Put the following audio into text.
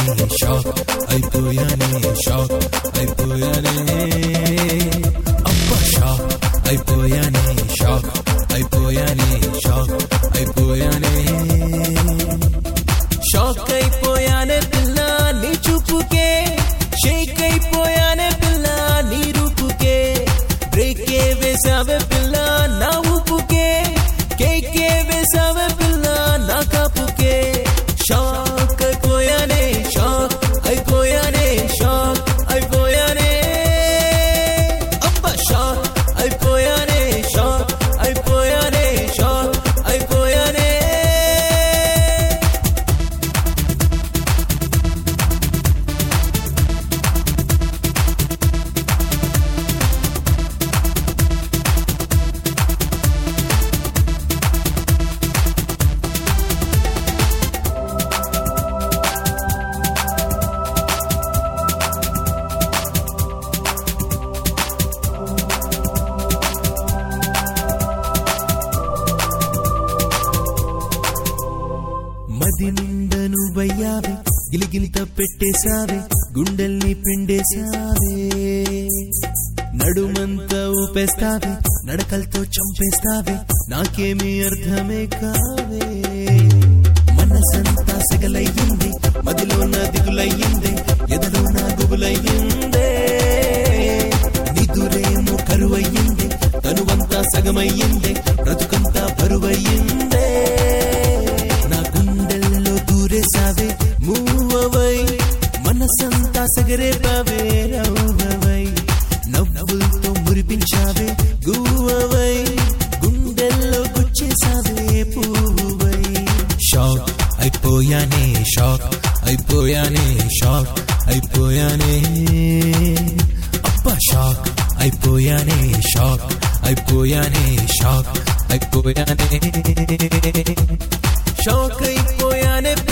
shock అయిపోయానే shock అయిపోయానే అబ్బా షాక్ అయిపోయానే షాక్ అయిపోయానే షాక్ అయిపోయానే షాక్ అయిపోయానే పిల్ల నీ చూపుకే షేక్ అయిపోయానే పిల్ల నీ రూపుకే బ్రేకే వేసావే పిల్ల నా ఊపుకే కేకే వేసావే పిల్ల నా కాపుకే షాక్ అయిపోయానే షాక్ అయిపోయానే షాక్ అయిపోయానే అబ్బా షాక్ అయిపోయానే షాక్ అయిపోయానే షాక్ అయిపోయానే మది నిండా నువ్వయ్యావే గిలిగిలిత పెట్టేశావే గుండెల్ని పిండేశావే నడుమంతా ఊపేస్తావే నడకలతో చంపేస్తావే నాకేమీ అర్థమే కావే మనసంతా సెగలయ్యింది మదిలో నా దిగులయ్యింది ఎదలో నా గుబులయ్యిందే నిదురేమో కరువయ్యింది తనువంతా సగమయ్యింది బ్రతుకంతా బరువయ్యిందే నా గుండెల్లో దూరేసావే మూవవై మనసంతా సగరేపావే రవ్వవై నవ్వులతో మురిపించావే గువ్వవై గుండెల్లో గుచ్చేసావే పువ్వువై షాక్ అయిపోయానే షాక్ అయిపోయానే షాక్ అయిపోయానే అబ్బా షాక్ అయిపోయానే షాక్ అయిపోయానే షాక్ అయిపోయానే షాక్ అయిపోయానే